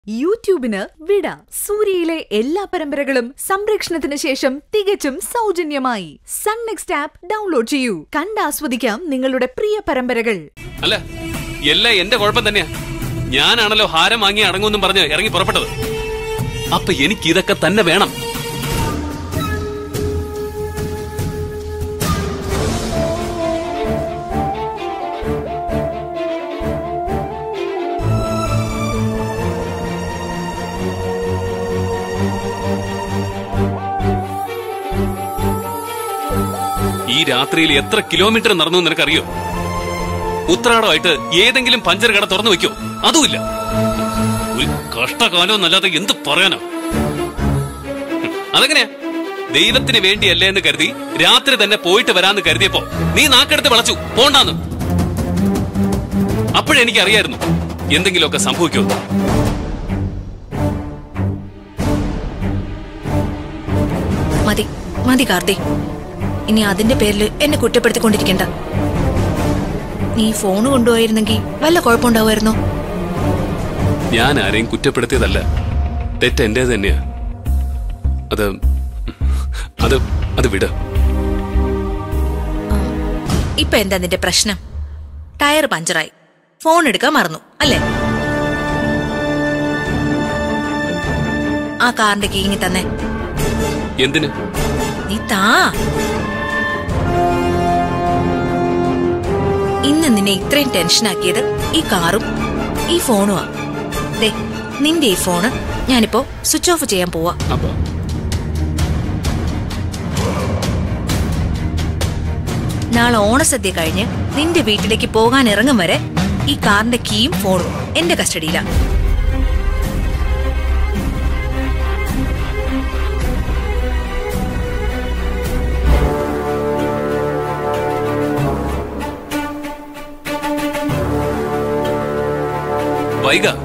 യൂട്യൂബിന് വിട സൂര്യയിലെ എല്ലാ പരമ്പരകളും സംരക്ഷണത്തിന് ശേഷം തികച്ചും സൗജന്യമായി സൺ നെക്സ്റ്റ് ആപ്പ് ഡൗൺലോഡ് ചെയ്യൂ കണ്ടാസ്വദിക്കാം നിങ്ങളുടെ പ്രിയ പരമ്പരകൾ അല്ല എല്ലാം എന്റെ കുഴപ്പം തന്നെയാ ഞാനാണല്ലോ ഹാരം വാങ്ങി അടങ്ങുമെന്നും പറഞ്ഞ് ഇറങ്ങി പുറപ്പെട്ടത് അപ്പൊ എനിക്ക് ഇതൊക്കെ തന്നെ വേണം ഈ രാത്രിയിൽ എത്ര കിലോമീറ്റർ നടന്നു എന്ന് നിനക്കറിയോ ഉത്രാടമായിട്ട് ഏതെങ്കിലും പഞ്ചർ കട തുറന്നു വെക്കോ അതുമില്ല ഒരു കഷ്ടകാലം എന്നല്ലാതെ എന്ത് പറയാനോ ഹും, അതെങ്ങനെയാ ദൈവത്തിന് വേണ്ടിയല്ലേ എന്ന് കരുതി രാത്രി തന്നെ പോയിട്ട് വരാന്ന് കരുതിയപ്പോ നീ നാക്കെടുത്ത് വിളച്ചു പോണ്ടാന്ന് അപ്പോഴെനിക്ക് അറിയായിരുന്നു എന്തെങ്കിലുമൊക്കെ സംഭവിക്കുമെന്ന് മതി മതി കാർത്തി ഇനി അതിന്റെ പേരിൽ എന്നെ കുറ്റപ്പെടുത്തിക്കൊണ്ടിരിക്കണ്ട നീ ഫോൺ കൊണ്ടുപോയിരുന്നെങ്കിൽ വല്ല കുഴപ്പമുണ്ടാവുമായിരുന്നോ ഞാൻ ആരെയും കുറ്റപ്പെടുത്തിയതല്ല തെറ്റ് എന്റെ തന്നെയാ അത് അത് അത് വിട് ഇപ്പൊ എന്താ നിന്റെ പ്രശ്നം ടയർ പഞ്ചറായി ഫോൺ എടുക്കാൻ മറന്നു അല്ലേ ആ കാറിന്റെ കീങ്ങി തന്നെ എന്തിന് നീ താ ഇന്ന് നിന്നെ ഇത്രയും ടെൻഷനാക്കിയത് ഈ കാറും ഈ ഫോണുമാ ദേ നിന്റെ ഈ ഫോണ് ഞാനിപ്പോ സ്വിച്ച് ഓഫ് ചെയ്യാൻ പോവാ അപ്പൊ നാളെ ഓണസദ്യ കഴിഞ്ഞ് നിന്റെ വീട്ടിലേക്ക് പോകാൻ ഇറങ്ങും വരെ ഈ കാറിന്റെ കീയും ഫോണും എന്റെ കസ്റ്റഡിയിലാ വൈക